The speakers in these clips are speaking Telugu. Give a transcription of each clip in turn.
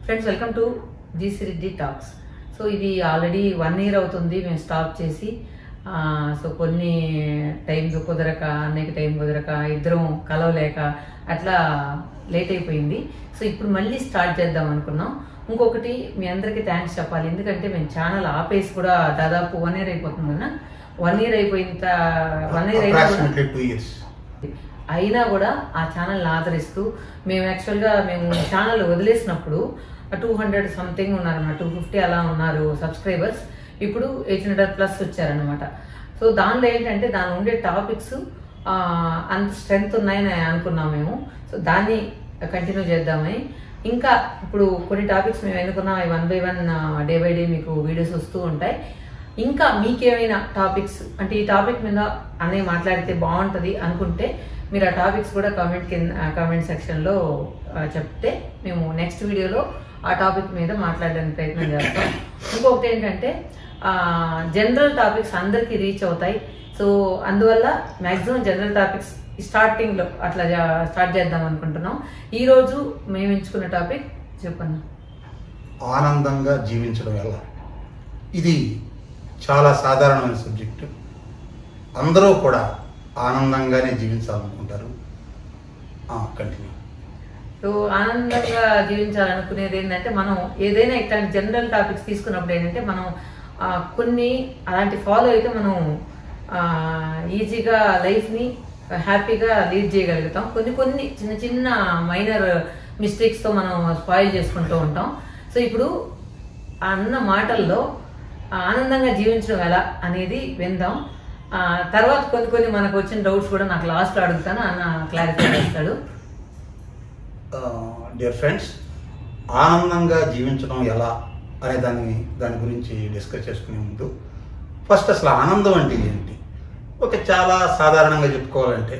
ఫ్రెండ్స్ వెల్కమ్ టు జీ సిరిడ్డి టాక్స్ సో ఇది ఆల్రెడీ వన్ ఇయర్ అవుతుంది మేము స్టాప్ చేసి ఆ, సో కొన్ని టైం కుదరక అన్నయ్యకి టైం కుదరక ఇద్దరం కలవలేక అట్లా లేట్ అయిపోయింది సో ఇప్పుడు మళ్ళీ స్టార్ట్ చేద్దాం అనుకున్నాం ఇంకొకటి మీ అందరికీ థ్యాంక్స్ చెప్పాలి ఎందుకంటే మేము ఛానల్ ఆపేసి కూడా దాదాపు వన్ ఇయర్ అయిపోతుంది కదా వన్ ఇయర్ అయిపోయిన వన్ ఇయర్ అయినా కూడా అప్రాక్సిమేట్లీ టూ ఇయర్స్ అయినా కూడా ఆ ఛానల్ని ఆదరిస్తూ మేము యాక్చువల్గా మేము ఛానల్ వదిలేసినప్పుడు టూ హండ్రెడ్ సంథింగ్ ఉన్నారన్నమాట టూ ఫిఫ్టీ అలా ఉన్నారు సబ్స్క్రైబర్స్ ఇప్పుడు ఎయిట్ హండ్రెడ్ ప్లస్ వచ్చారనమాట సో దానిలో ఏంటంటే దాని ఉండే టాపిక్స్ అంత స్ట్రెంగ్త్ ఉన్నాయని అనుకున్నాం మేము సో దాన్ని కంటిన్యూ చేద్దామని ఇంకా ఇప్పుడు కొన్ని టాపిక్స్ మేము ఎన్నుకున్నాం అవి one by one day by day మీకు వీడియోస్ వస్తూ ఉంటాయి ఇంకా మీకేమైనా టాపిక్స్ అంటే ఈ టాపిక్ మీద అన్నయ్య మాట్లాడితే బాగుంటది అనుకుంటే మీరు ఆ టాపిక్స్ కూడా కామెంట్ కింద కామెంట్ సెక్షన్లో చెప్తే మేము నెక్స్ట్ వీడియోలో ఆ టాపిక్ మీద మాట్లాడడానికి ప్రయత్నం చేస్తాం ఇంకొకటి ఏంటంటే జనరల్ టాపిక్స్ అందరికీ రీచ్ అవుతాయి సో అందువల్ల మాక్సిమం జనరల్ టాపిక్స్ స్టార్టింగ్ లో అట్లా స్టార్ట్ చేద్దాం అనుకుంటున్నాం ఈ రోజు మేము ఎంచుకున్న టాపిక్ చెప్పండి ఆనందంగా జీవించడం ఎలా ఇది చాలా సాధారణమైన సబ్జెక్టు అందరూ కూడా ఆనందంగానే జీవించాలనుకుంటారు కంటిన్యూ సో ఆనందంగా జీవించాలనుకునేది ఏంటంటే మనం ఏదైనా ఇట్లాంటి జనరల్ టాపిక్స్ తీసుకున్నప్పుడు ఏంటంటే మనం ఆ, కొన్ని అలాంటి ఫాలో అయితే మనం ఆ, ఈజీగా లైఫ్ని హ్యాపీగా లీడ్ చేయగలుగుతాం కొన్ని కొన్ని చిన్న చిన్న మైనర్ మిస్టేక్స్తో మనం స్పాయిల్ చేసుకుంటూ ఉంటాం సో ఇప్పుడు ఆ అన్న మాటల్లో ఆనందంగా జీవించడం ఎలా అనేది విందాం ఆ, తర్వాత కొన్ని కొన్ని మనకు వచ్చిన డౌట్స్ కూడా నాకు లాస్ట్లో అడుగుతాను అన్న క్లారిఫై చేస్తాడు డియర్ ఫ్రెండ్స్ ఆనందంగా జీవించడం ఎలా అనే దాన్ని దాని గురించి డిస్కస్ చేసుకునే ముందు ఫస్ట్ అసలు ఆనందం అంటే ఏంటి ఒక చాలా సాధారణంగా చెప్పుకోవాలంటే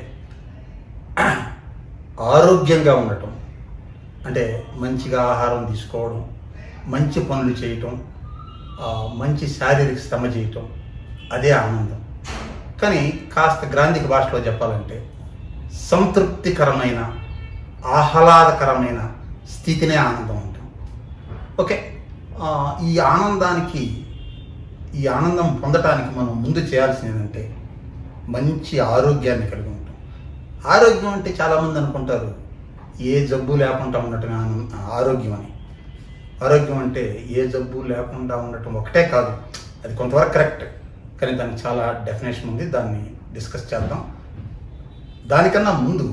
ఆరోగ్యంగా ఉండటం అంటే మంచిగా ఆహారం తీసుకోవడం మంచి పనులు చేయటం ఆ, మంచి శారీరక శ్రమ చేయటం అదే ఆనందం కానీ కాస్త గ్రాంధిక భాషలో చెప్పాలంటే సంతృప్తికరమైన ఆహ్లాదకరమైన స్థితినే ఆనందం అంటాం ఓకే ఆ, ఈ ఆనందానికి ఈ ఆనందం పొందటానికి మనం ముందు చేయాల్సింది ఏంటంటే మంచి ఆరోగ్యాన్ని కలిగి ఉంటాం ఆరోగ్యం అంటే చాలామంది అనుకుంటారు ఏ జబ్బు లేకుండా ఉండటమే ఆనం- ఆరోగ్యం అని ఆరోగ్యం అంటే ఏ జబ్బు లేకుండా ఉండటం ఒకటే కాదు అది కొంతవరకు కరెక్ట్ కానీ దానికి చాలా డెఫినేషన్ ఉంది దాన్ని డిస్కస్ చేద్దాం దానికన్నా ముందు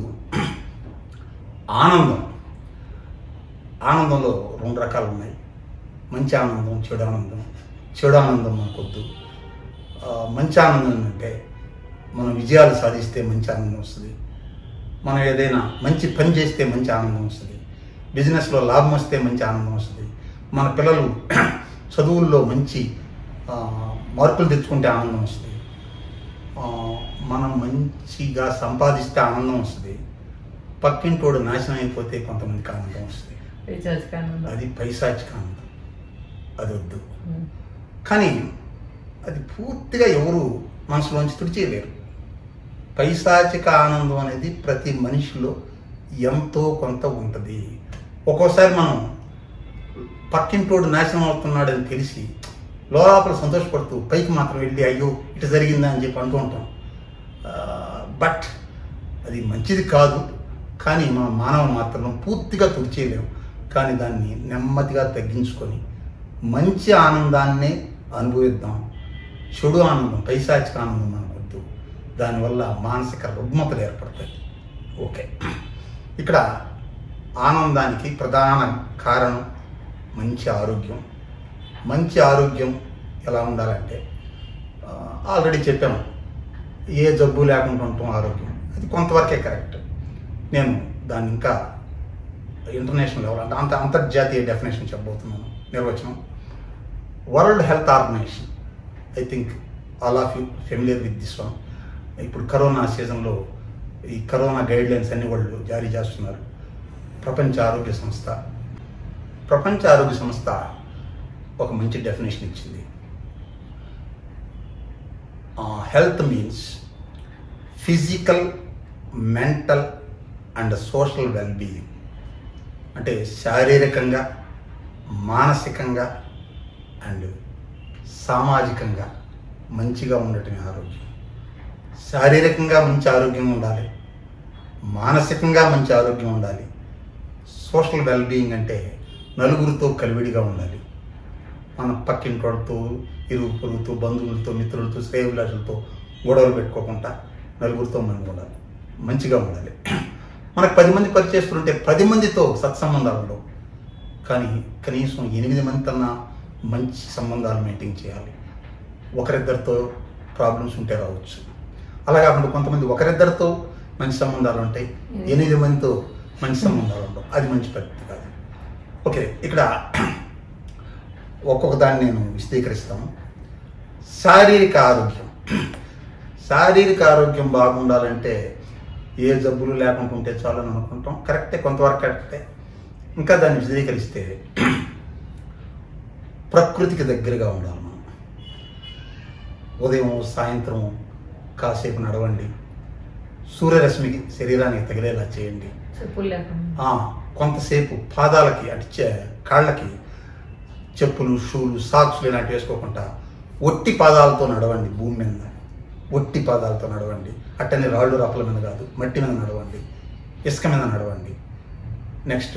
ఆనందం ఆనందంలో రెండు రకాలు ఉన్నాయి మంచి ఆనందం చెడు ఆనందం చెడు ఆనందం మనకొద్దు ఆ, మంచి ఆనందం అంటే మనం విజయాలు సాధిస్తే మంచి ఆనందం వస్తుంది మనం ఏదైనా మంచి పని చేస్తే మంచి ఆనందం వస్తుంది బిజినెస్లో లాభం వస్తే మంచి ఆనందం వస్తుంది మన పిల్లలు చదువుల్లో మంచి ఆ, మార్కులు తెచ్చుకుంటే ఆనందం వస్తుంది ఆ, మనం మంచిగా సంపాదిస్తే ఆనందం వస్తుంది పక్కింటోడు నాశనం అయిపోతే కొంతమందికి ఆనందం వస్తుంది రీఛార్జ్ కానీ అది పైశాచిక ఆనందం అది వద్దు కానీ అది పూర్తిగా ఎవరు మనసులోంచి తుడిచేయలేరు పైశాచిక ఆనందం అనేది ప్రతి మనిషిలో ఎంతో కొంత ఉంటుంది ఒక్కోసారి మనం పక్కింటోడు నాశనం అవుతున్నాడని తెలిసి లోపల సంతోషపడుతూ పైకి మాత్రం వెళ్ళి అయ్యో ఇటు జరిగిందా అని చెప్పి అంటూ ఉంటాం బట్ అది మంచిది కాదు కానీ మన మానవ మాత్రం పూర్తిగా తుడిచేయలేము కానీ దాన్ని నెమ్మదిగా తగ్గించుకొని మంచి ఆనందాన్నే అనుభవిద్దాం చెడు ఆనందం పైశాచిక ఆనందం మనకొద్దు దానివల్ల మానసిక రుగ్మతలు ఏర్పడతాయి ఓకే ఇక్కడ ఆనందానికి ప్రధాన కారణం మంచి ఆరోగ్యం మంచి ఆరోగ్యం ఎలా ఉండాలంటే ఆల్రెడీ చెప్పాము ఏ జబ్బు లేకుండా ఉండటం ఆరోగ్యం అది కొంతవరకే కరెక్ట్ నేను దాన్ని ఇంకా ఇంటర్నేషనల్ లెవెల్ అంటే అంత అంతర్జాతీయ డెఫినేషన్ చెప్పబోతున్నాను నిర్వచనం World Health Organization I think all of you familiar with this one ఇప్పుడు కరోనా సీజన్లో ఈ కరోనా గైడ్ లైన్స్ అన్ని వాళ్ళు జారీ చేస్తున్నారు ప్రపంచ ఆరోగ్య సంస్థ ప్రపంచ ఆరోగ్య సంస్థ ఒక మంచి డెఫినేషన్ ఇచ్చింది health means physical mental and social wellbeing అంటే శారీరకంగా మానసికంగా అండ్ సామాజికంగా మంచిగా ఉండటమే ఆరోగ్యం శారీరకంగా మంచి ఆరోగ్యం ఉండాలి మానసికంగా మంచి ఆరోగ్యం ఉండాలి సోషల్ వెల్బీయింగ్ అంటే నలుగురితో కలివిడిగా ఉండాలి మన పక్కింటి వాళ్ళతో ఇరుగు పొరుగుతో బంధువులతో మిత్రులతో శ్రేయభిలాషులతో గొడవలు పెట్టుకోకుండా నలుగురితో మనం ఉండాలి మంచిగా ఉండాలి మనకు పది మంది పరిచయస్తుంటే పది మందితో సత్సంబంధాలు ఉండవు కానీ కనీసం ఎనిమిది మంది కన్నా మంచి సంబంధాలు మెయింటైన్ చేయాలి ఒకరిద్దరితో ప్రాబ్లమ్స్ ఉంటే రావచ్చు అలా కాకుండా కొంతమంది ఒకరిద్దరితో మంచి సంబంధాలు ఉంటాయి ఎనిమిది మందితో మంచి సంబంధాలు ఉండవు అది మంచి పద్ధతి కాదు ఓకే ఇక్కడ ఒక్కొక్క దాన్ని నేను విశదీకరిస్తాను శారీరక ఆరోగ్యం శారీరక ఆరోగ్యం బాగుండాలంటే ఏ జబ్బులు లేకుండా ఉంటే చాలని అనుకుంటాం కరెక్టే కొంతవరకు కరెక్టే ఇంకా దాన్ని విశదీకరిస్తే ప్రకృతికి దగ్గరగా ఉండాలి మనం ఉదయం సాయంత్రం కాసేపు నడవండి సూర్యరశ్మికి శరీరానికి తగిలేలా చేయండి చెప్పులు లేకుండా ఆ, కొంతసేపు పాదాలకి అంటే చే- కాళ్ళకి చెప్పులు షూలు సాక్స్లు ఇలాంటివి వేసుకోకుండా ఒట్టి పాదాలతో నడవండి భూమి మీద ఒట్టి పాదాలతో నడవండి అట్టని రాళ్ళు రప్పల మీద కాదు మట్టి మీద నడవండి ఇసుక మీద నడవండి నెక్స్ట్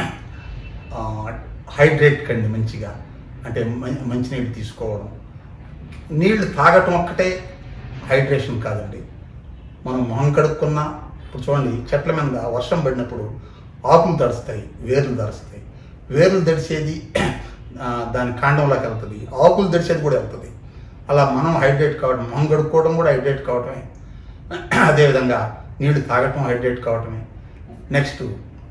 హైడ్రేట్ కండి మంచిగా అంటే మం- మంచినీళ్ళు తీసుకోవడం నీళ్లు తాగటం ఒక్కటే హైడ్రేషన్ కాదండి మనం మొహం కడుక్కున్నా ఇప్పుడు చూడండి చెట్ల మీద వర్షం పడినప్పుడు ఆకులు తడుస్తాయి వేర్లు తడుస్తాయి వేర్లు తడిసేది ఆ, దాని కాండంలోకి వెళ్తుంది ఆకులు తడిసేది కూడా వెళ్తుంది అలా మనం హైడ్రేట్ కావడం మొహం కడుక్కోవడం కూడా హైడ్రేట్ కావటమే అదేవిధంగా నీళ్లు తాగటం హైడ్రేట్ కావటమే నెక్స్ట్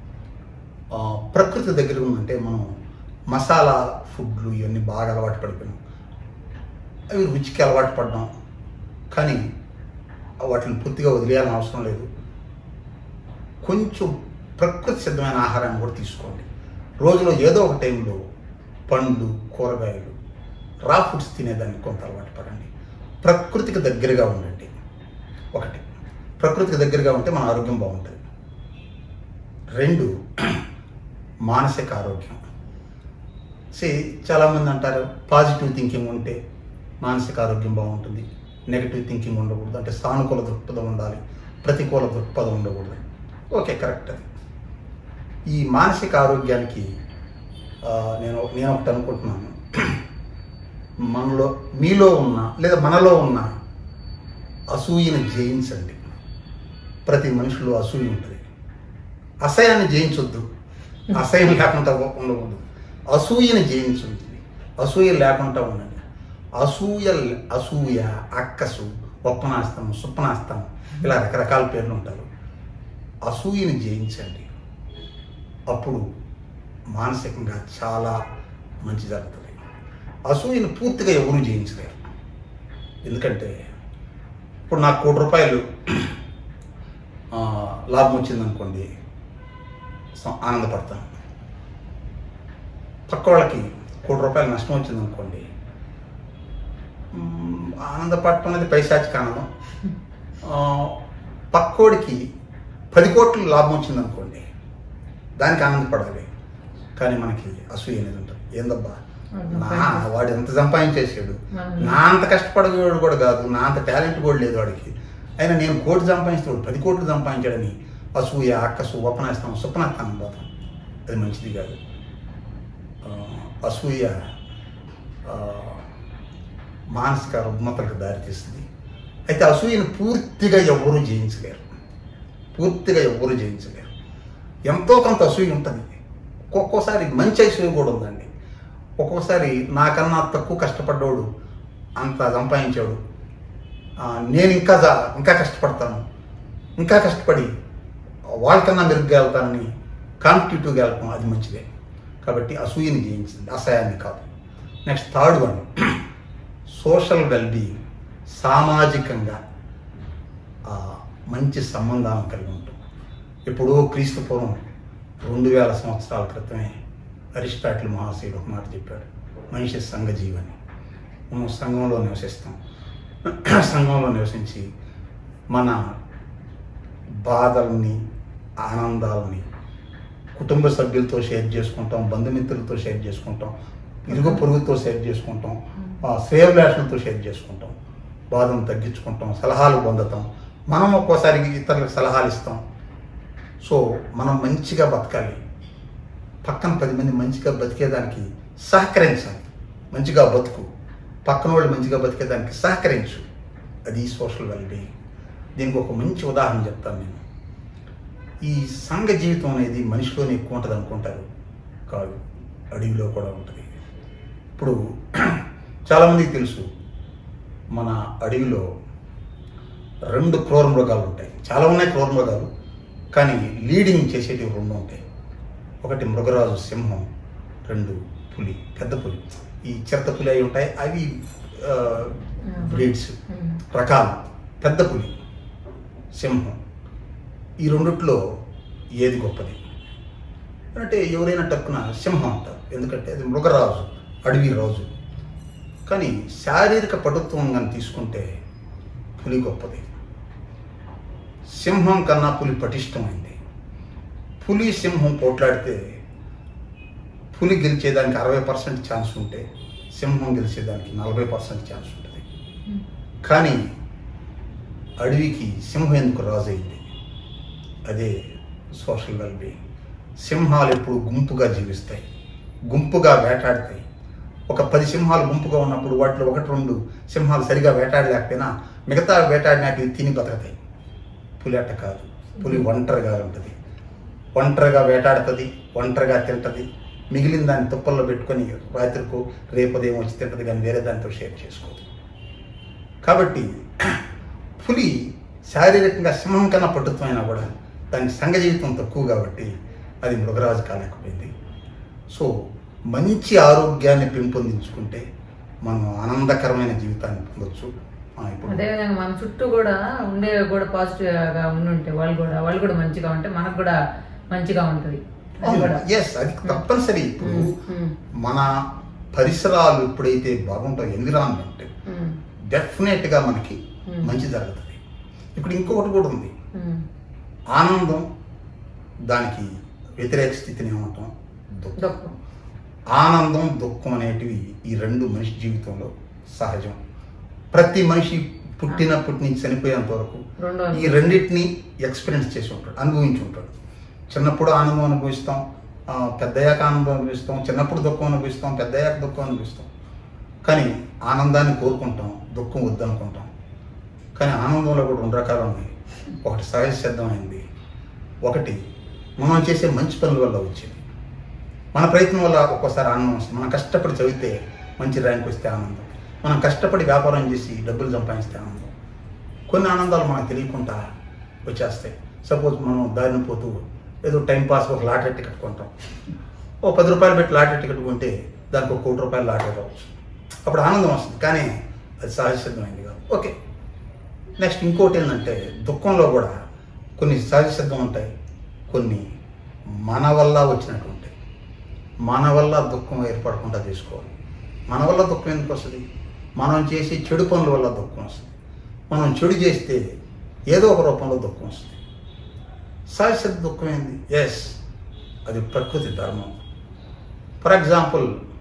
ఆ, ప్రకృతి దగ్గర ఉందంటే మనం మసాలా ఫుడ్లు ఇవన్నీ బాగా అలవాటు పడిపోయినాం అవి రుచికి అలవాటు పడ్డాం కానీ వాటిని పూర్తిగా వదిలేయాలని అవసరం లేదు కొంచెం ప్రకృతి సిద్ధమైన ఆహారాన్ని కూడా తీసుకోండి రోజులో ఏదో ఒక టైంలో పండ్లు కూరగాయలు రా ఫుడ్స్ తినేదానికి కొంత అలవాటు పడండి ప్రకృతికి దగ్గరగా ఉండండి ఒకటి ప్రకృతికి దగ్గరగా ఉంటే మన ఆరోగ్యం బాగుంటుంది రెండు మానసిక ఆరోగ్యం సి చాలామంది అంటారు పాజిటివ్ థింకింగ్ ఉంటే మానసిక ఆరోగ్యం బాగుంటుంది నెగిటివ్ థింకింగ్ ఉండకూడదు అంటే సానుకూల దృక్పథం ఉండాలి ప్రతికూల దృక్పథం ఉండకూడదు ఓకే కరెక్ట్ అది ఈ మానసిక ఆరోగ్యానికి ఆ, నేను నేను ఒకటి అనుకుంటున్నాను మనలో మీలో ఉన్న లేదా మనలో ఉన్న అసూయని జయించండి ప్రతి మనిషిలో అసూయ ఉంటుంది అసహ్యాన్ని జయించొద్దు అసహ్యం లేకుండా ఉండకూడదు అసూయని జయించుంది అసూయ లేకుండా ఉండండి అసూయ అసూయ అక్కసు ఒప్పనాస్తం సుప్పనాస్తం ఇలా రకరకాల పేర్లు ఉంటారు అసూయని జయించండి అప్పుడు మానసికంగా చాలా మంచి జరుగుతుంది అసూయను పూర్తిగా ఎవరు జయించలేరు ఎందుకంటే ఇప్పుడు నాకు కోటి రూపాయలు ఆ, లాభం వచ్చిందనుకోండి సం- ఆనందపడతాను పక్క వాళ్ళకి కోటి రూపాయలు నష్టం వచ్చిందనుకోండి మ్, ఆనందపడటం అనేది పైశాచిక ఆనందం ఆ, పక్కోడికి పది కోట్లు లాభం వచ్చిందనుకోండి దానికి ఆనందపడాలి కానీ మనకి అసూయ అనేది ఉంటుంది ఏందబ్బా నా వాడు ఎంత సంపాదించేసాడు నా అంత కష్టపడేవాడు కూడా కాదు నా అంత టాలెంట్ కూడా లేదు వాడికి అయినా నేను కోటి సంపాదిస్తే వాడు పది కోట్లు సంపాదించాడని అసూయ అక్కసు ఉపనేస్తాం సుపనేస్తాం పోతాం అది మంచిది కాదు ఆ, అసూయ ఆ, మానసిక రుగ్మతలకు దారితీస్తుంది అయితే అసూయను పూర్తిగా ఎవ్వరూ జయించలేరు పూర్తిగా ఎవ్వరూ జయించలేరు ఎంతో కొంత అసూయ ఉంటుంది ఒక్కొక్కసారి మంచి అసూయ కూడా ఉందండి ఒక్కొక్కసారి నాకన్నా తక్కువ కష్టపడ్డాడు అంత సంపాదించాడు ఆ, నేను ఇంకా జా- ఇంకా కష్టపడతాను ఇంకా కష్టపడి వాళ్ళకన్నా మెరుగ్గా వెళ్తానని కాంపిటేటివ్గా వెళ్ళటం అది మంచిదే కాబట్టి అసూయని జయించింది అసహాయాన్ని కాదు next third one social wellbeing సామాజికంగా ఆ, మంచి సంబంధాలను కలిగి ఉంటుంది ఎప్పుడో క్రీస్తు పూర్వం రెండు వేల సంవత్సరాల క్రితమే అరిస్టాటిల్ మహాశయుడు ఒక మాట చెప్పాడు మనిషి సంఘజీవని మనం సంఘంలో నివసిస్తాం సంఘంలో నివసించి మన బాధల్ని ఆనందాలని కుటుంబ సభ్యులతో షేర్ చేసుకుంటాం బంధుమిత్రులతో షేర్ చేసుకుంటాం ఇరుగు పొరుగుతో షేర్ చేసుకుంటాం ఆ, శ్రేయభిలాషులతో షేర్ చేసుకుంటాం బాధను తగ్గించుకుంటాం సలహాలు పొందుతాం మనం ఒక్కోసారి ఇతరులకు సలహాలు ఇస్తాం సో మనం మంచిగా బతకాలి పక్కన పది మంది మంచిగా బతికేదానికి సహకరించాలి మంచిగా బతుకు పక్కన వాళ్ళు మంచిగా బతికేదానికి సహకరించు అది సోషల్ వెల్బీయింగ్ దీనికి ఒక మంచి ఉదాహరణ చెప్తాను నేను ఈ సంఘ జీవితం అనేది మనిషిలోనే ఎక్కువ ఉంటుంది అనుకుంటారు కాదు అడవిలో కూడా ఉంటుంది ఇప్పుడు చాలామందికి తెలుసు మన అడవిలో రెండు క్రూర మృగాలు ఉంటాయి చాలా ఉన్నాయి క్రూర మృగాలు కానీ లీడింగ్ చేసేటివి రెండు ఉంటాయి ఒకటి మృగరాజు సింహం రెండు పులి పెద్ద పులి ఈ చిరత పులి అయి ఉంటాయి అవి బ్రీడ్స్ ఉమ్. రకాలు పెద్ద పులి సింహం ఈ రెండిట్లో ఏది గొప్పది అంటే ఎవరైనా టక్కున సింహం అంటారు ఎందుకంటే అది మృగరాజు అడవి రాజు కానీ శారీరక పటుత్వం కానీ తీసుకుంటే పులి గొప్పది సింహం కన్నా పులి పటిష్టమైంది పులి సింహం పోట్లాడితే పులి గెలిచేదానికి అరవై పర్సెంట్ ఛాన్స్ ఉంటే సింహం గెలిచేదానికి నలభై పర్సెంట్ ఛాన్స్ ఉంటుంది ఉమ్. కానీ అడవికి సింహం ఎందుకు రాజు అయింది అదే సోషల్ వెల్బీయింగ్ సింహాలు ఎప్పుడు గుంపుగా జీవిస్తాయి గుంపుగా వేటాడతాయి ఒక పది సింహాలు గుంపుగా ఉన్నప్పుడు వాటిలో ఒకటి రెండు సింహాలు సరిగా వేటాడలేకపోయినా మిగతా వేటాడినాటి తిని బతకతాయి పులి అట్ట కాదు పులి ఒంటరిగా ఉంటుంది ఒంటరిగా వేటాడుతుంది ఒంటరిగా తింటది మిగిలిన దాన్ని తుప్పల్లో పెట్టుకొని రాత్రికో రేపు ఉదయం వచ్చి తింటది కానీ వేరే దానితో షేర్ చేసుకోదు కాబట్టి పులి శారీరకంగా సింహం కన్నా పట్టుత్వమైనా కూడా దాని సంఘ జీవితం తక్కువ కాబట్టి అది మృగరాజు కాలేకపోయింది సో మంచి ఆరోగ్యాన్ని పెంపొందించుకుంటే మనం ఆనందకరమైన జీవితాన్ని పొందొచ్చు ఆ, ఇప్పుడు అదేవిధంగా మన చుట్టూ కూడా ఉండే కూడా పాజిటివ్ గా ఉండుంటే వాళ్ళు కూడా వాళ్ళు కూడా మంచిగా ఉంటే మనకు కూడా మంచిగా ఉంటది అది కూడా ఎస్ అది తప్పనిసరి ఇప్పుడు ఉమ్, ఉమ్, మన పరిసరాలు ఎప్పుడైతే బాగుంటాయో ఎన్విరాన్మెంట్ ఉమ్, డెఫినెట్గా మనకి Hmm. మంచి జరుగుతుంది ఇప్పుడు ఇంకొకటి కూడా ఉంది ఉమ్. ఆనందం దానికి వ్యతిరేక స్థితిని ఏమంటాం దుఃఖం దుఃఖం ఆనందం దుఃఖం అనేటివి ఈ రెండు మనిషి జీవితంలో సహజం ప్రతి మనిషి పుట్టినప్పటి నుంచి చనిపోయేంత వరకు రెండో ఈ రెండింటిని ఎక్స్పీరియన్స్ చేసి ఉంటాడు అనుభవించి ఉంటాడు చిన్నప్పుడు ఆనందం అనుభవిస్తాం ఆ, పెద్దయ్యాక ఆనందం అనుభవిస్తాం చిన్నప్పుడు దుఃఖం అనుభవిస్తాం పెద్దయ్యాక దుఃఖం అనుభవిస్తాం కానీ ఆనందాన్ని కోరుకుంటాం దుఃఖం వద్దనుకుంటాం కానీ ఆనందంలో కూడా రెండు రకాలు ఉన్నాయి ఒకటి సహజ సిద్ధమైంది ఒకటి మనం చేసే మంచి పనుల వల్ల వచ్చేది మన ప్రయత్నం వల్ల ఒక్కోసారి ఆనందం వస్తుంది మనం కష్టపడి చదివితే మంచి ర్యాంక్ వస్తే ఆనందం మనం కష్టపడి వ్యాపారం చేసి డబ్బులు సంపాదిస్తే ఆనందం కొన్ని ఆనందాలు మనకు తెలియకుండా వచ్చేస్తాయి సపోజ్ మనం దారిని పోతూ ఏదో టైం పాస్ ఒక లాటరీ టికెట్ కొంటాం ఓ పది రూపాయలు పెట్టి లాటరీ టికెట్ కొంటే దానికి ఒక కోటి రూపాయలు లాటరీ రావచ్చు అప్పుడు ఆనందం వస్తుంది కానీ అది సహజ సిద్ధమైంది కాదు ఓకే నెక్స్ట్ ఇంకోటి ఏంటంటే దుఃఖంలో కూడా కొన్ని సహజ సిద్ధం ఉంటాయి కొన్ని మన వల్ల వచ్చినట్టు ఉంటాయి మన వల్ల దుఃఖం ఏర్పడకుండా చేసుకోవాలి మన వల్ల దుఃఖం ఎందుకు వస్తుంది మనం చేసే చెడు పనుల వల్ల దుఃఖం వస్తుంది మనం చెడు చేస్తే ఏదో ఒక రూపంలో దుఃఖం వస్తుంది సహజ దుఃఖం ఏంది ఎస్ అది ప్రకృతి ధర్మం ఫర్ ఎగ్జాంపుల్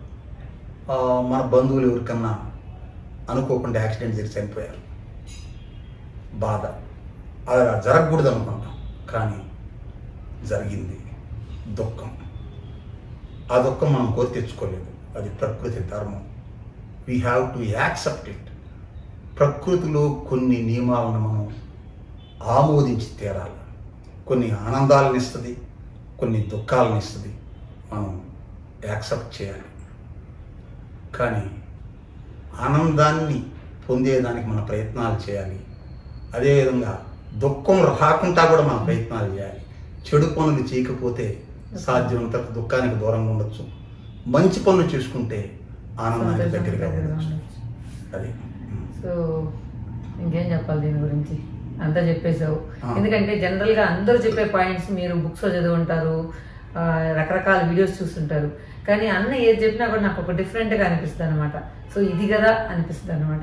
మన బంధువులు ఎవరికన్నా అనుకోకుండా యాక్సిడెంట్ జరిగి చనిపోయారు బాధ అది జరగకూడదు అనుకుంటాం కానీ జరిగింది దుఃఖం ఆ దుఃఖం మనం కోరి తెచ్చుకోలేదు అది ప్రకృతి ధర్మం we have to accept it ప్రకృతిలో కొన్ని నియమాలను మనం ఆమోదించి తీరాలి కొన్ని ఆనందాలను ఇస్తుంది కొన్ని దుఃఖాలను ఇస్తుంది మనం యాక్సెప్ట్ చేయాలి కానీ ఆనందాన్ని పొందేదానికి మన ప్రయత్నాలు చేయాలి అదేవిధంగా దుఃఖం రాకుండా కూడా మన ప్రయత్నాలు చేయాలి చెడు పనులు చేయకపోతే సాధ్యమంత దుఃఖానికి దూరంగా ఉండొచ్చు మంచి పనులు చేసుకుంటే ఆనందానికి దగ్గరగా ఉండొచ్చు అది సో ఇంకేం చెప్పాలి దీని గురించి అంతా చెప్పేశావు ఆ. ఎందుకంటే జనరల్ గా అందరూ చెప్పే పాయింట్స్ మీరు బుక్స్ లో చదువుంటారు ఆ, రకరకాల వీడియోస్ చూస్తుంటారు కానీ అన్న ఏది చెప్పినా కూడా నాకు ఒక డిఫరెంట్ గా అనిపిస్తుంది అనమాట సో ఇది కదా అనిపిస్తుంది అనమాట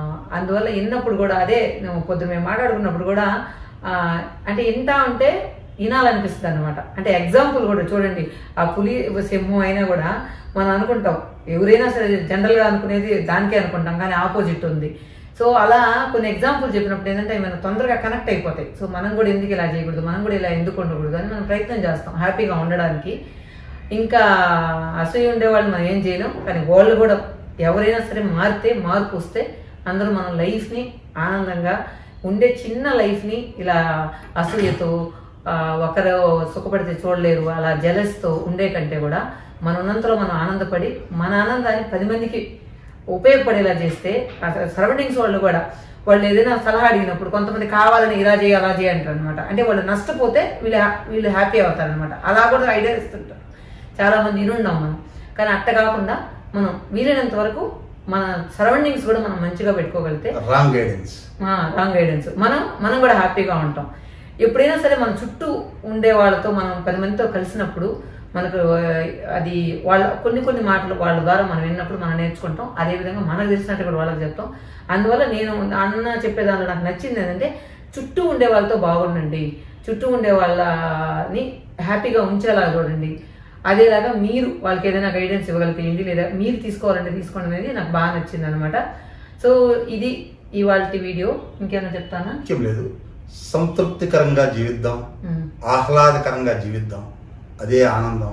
అందువల్ల విన్నప్పుడు కూడా అదే నువ్వు పొద్దున మేము మాట్లాడుకున్నప్పుడు కూడా ఆ, అంటే వింటా ఉంటే వినాలనిపిస్తుంది అనమాట అంటే ఎగ్జాంపుల్ కూడా చూడండి ఆ పులి సింహం అయినా కూడా మనం అనుకుంటాం ఎవరైనా సరే జనరల్ గా అనుకునేది దానికే అనుకుంటాం కానీ ఆపోజిట్ ఉంది సో అలా కొన్ని ఎగ్జాంపుల్ చెప్పినప్పుడు ఏంటంటే అవి మనం తొందరగా కనెక్ట్ అయిపోతాయి సో మనం కూడా ఎందుకు ఇలా చేయకూడదు మనం కూడా ఇలా ఎందుకు ఉండకూడదు అని మనం ప్రయత్నం చేస్తాం హ్యాపీగా ఉండడానికి ఇంకా అసూయ ఉండేవాళ్ళు మనం ఏం చేయలేం కానీ వాళ్ళు కూడా ఎవరైనా సరే మారితే మార్పు వస్తే అందరూ మన లైఫ్ని ఆనందంగా ఉండే చిన్న లైఫ్ని ఇలా అసూయతో ఆ, ఒకరు సుఖపడితే చూడలేరు అలా జలస్తో ఉండే కంటే కూడా మన ఉన్నంతలో మనం ఆనందపడి మన ఆనందాన్ని పది మందికి ఉపయోగపడేలా చేస్తే సరౌండింగ్స్ వాళ్ళు కూడా వాళ్ళు ఏదైనా సలహా అడిగినప్పుడు కొంతమంది కావాలని ఇలా చేయి అలా చేయి అంటారు అనమాట అంటే వాళ్ళు నష్టపోతే వీళ్ళు హ్యా- వీళ్ళు హ్యాపీ అవుతారు అనమాట అలా కూడా ఐడియా ఇస్తుంటారు చాలా మంది వినుండాం మనం కానీ అట్ట కాకుండా మనం వీలైనంత వరకు మన సరౌండింగ్స్ కూడా మనం మంచిగా పెట్టుకోగలిగితే రాంగ్ గైడెన్స్ రాంగ్ గైడెన్స్ మనం మనం కూడా హ్యాపీగా ఉంటాం ఎప్పుడైనా సరే మన చుట్టూ ఉండే వాళ్ళతో మనం పది మందితో కలిసినప్పుడు మనకు ఆ, అది వాళ్ళ కొన్ని కొన్ని మాటలు వాళ్ళ ద్వారా మనం విన్నప్పుడు మనం నేర్చుకుంటాం అదేవిధంగా మనకు తెలిసినట్టు కూడా వాళ్ళకి చెప్తాం అందువల్ల నేను అన్న చెప్పే దాంట్లో నాకు నచ్చింది ఏంటంటే చుట్టూ ఉండే వాళ్ళతో బాగుండండి చుట్టూ ఉండే వాళ్ళని హ్యాపీగా ఉంచేలా చూడండి అదేలాగా మీరు వాళ్ళకి ఏదైనా గైడెన్స్ ఇవ్వగలిగేయండి లేదా మీరు తీసుకోవాలంటే తీసుకోండి అనేది నాకు బాగా నచ్చింది అనమాట సో ఇది ఇవాళ వీడియో ఇంకేమైనా చెప్తానా ముఖ్యం లేదు సంతృప్తికరంగా జీవిద్దాం ఉమ్, ఆహ్లాదకరంగా జీవిద్దాం అదే ఆనందం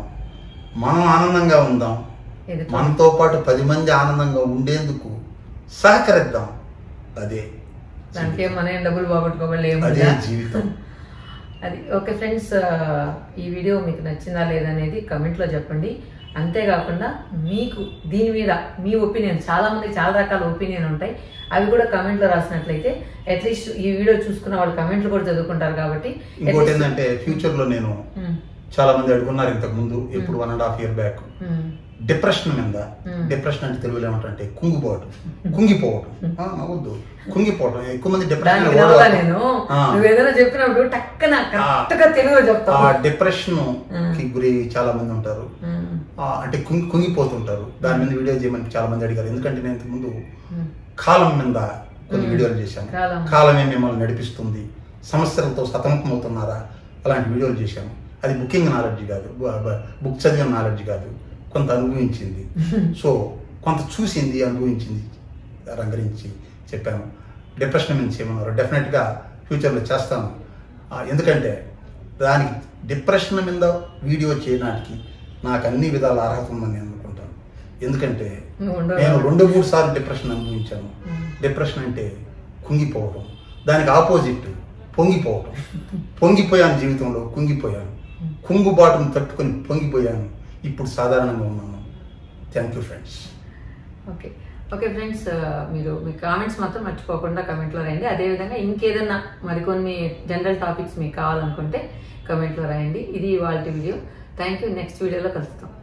మనం ఆనందంగా ఉందాం ఇది మనతో పాటు పది మంది ఆనందంగా ఉండేందుకు సహకరిద్దాం అదే దానికి ఏం మనం ఏం డబ్బులు పోగొట్టుకోవాలి ఏం అదే లేదా? జీవితం అది ఓకే ఫ్రెండ్స్ ఈ వీడియో మీకు నచ్చిందా లేదనేది కమెంట్లో చెప్పండి అంతేకాకుండా మీకు దీని మీద మీ ఒపీనియన్ చాలా మందికి చాలా రకాల ఒపీనియన్ ఉంటాయి అవి కూడా కమెంట్లో రాసినట్లయితే అట్లీస్ట్ ఈ వీడియో చూసుకున్న వాళ్ళు కమెంట్లు కూడా చదువుకుంటారు కాబట్టి ఇంకోటి atleast- ఏంటంటే ఫ్యూచర్ లో నేను ఉమ్, చాలా మంది అడుగున్నారు ఇంతకు ముందు ఎప్పుడు one and half year back um, depression మీద Hmm. డిప్రెషన్ అంటే తెలుగులో ఏమంటారంటే కుంగిపోవటం కుంగిపోవటం ఆ, నవ్వొద్దు కుంగిపోవటం ఎక్కువ మంది డిప్రెషన్ దానికి నవ్వుతా నేను ఆ. నువ్వు ఏదైనా చెప్పినప్పుడు టక్కన కరెక్ట్ గా తెలుగులో ఆ చెప్తావు డిప్రెషన్ Hmm. కి గురి చాలా మంది ఉంటారు ఉమ్, ఆ, అంటే కుంగి కుంగిపోతుంటారు దాని మీద వీడియో చేయమని చాలా మంది అడిగారు ఎందుకంటే నేను ఇంతకు ముందు ఉమ్, కాలం మీద కొన్ని Hmm. వీడియోలు చేశాను కాలం. కాలమే మిమ్మల్ని నడిపిస్తుంది సమస్యలతో సతమతమవుతున్నారా అలాంటి వీడియోలు చేశాను అది బుకింగ్ నాలెడ్జ్ కాదు బ- బ- బుక్ చదివిన నాలెడ్జ్ కాదు కొంత అనుభవించింది సో కొంత చూసింది అనుభవించింది రంగరించి చెప్పాను డిప్రెషన్ మీద చేయమన్నారు డెఫినెట్గా ఫ్యూచర్లో చేస్తాను ఆ, ఎందుకంటే దానికి డిప్రెషన్ మీద వీడియో చేయడానికి నాకు అన్ని విధాల అర్హత ఉందని నేను అనుకుంటాను ఎందుకంటే నువ్వు ఉండవు. నేను రెండు మూడు సార్లు డిప్రెషన్ అనుభవించాను ఉమ్. డిప్రెషన్ అంటే కుంగిపోవటం దానికి ఆపోజిట్ పొంగిపోవటం పొంగిపోయాను జీవితంలో కుంగిపోయాను కుంగుబాటును తట్టుకొని పొంగిపోయాను ఇప్పుడు సాధారణంగా ఉన్నాను thank you friends okay okay friends మీరు మీ కామెంట్స్ మాత్రం మర్చిపోకుండా కమెంట్లో రాయండి అదేవిధంగా ఇంకేదన్నా మరికొన్ని జనరల్ టాపిక్స్ మీకు కావాలనుకుంటే కమెంట్లో రాయండి ఇది ఇవాళ వీడియో థ్యాంక్ యూ నెక్స్ట్ వీడియోలో కలుస్తాం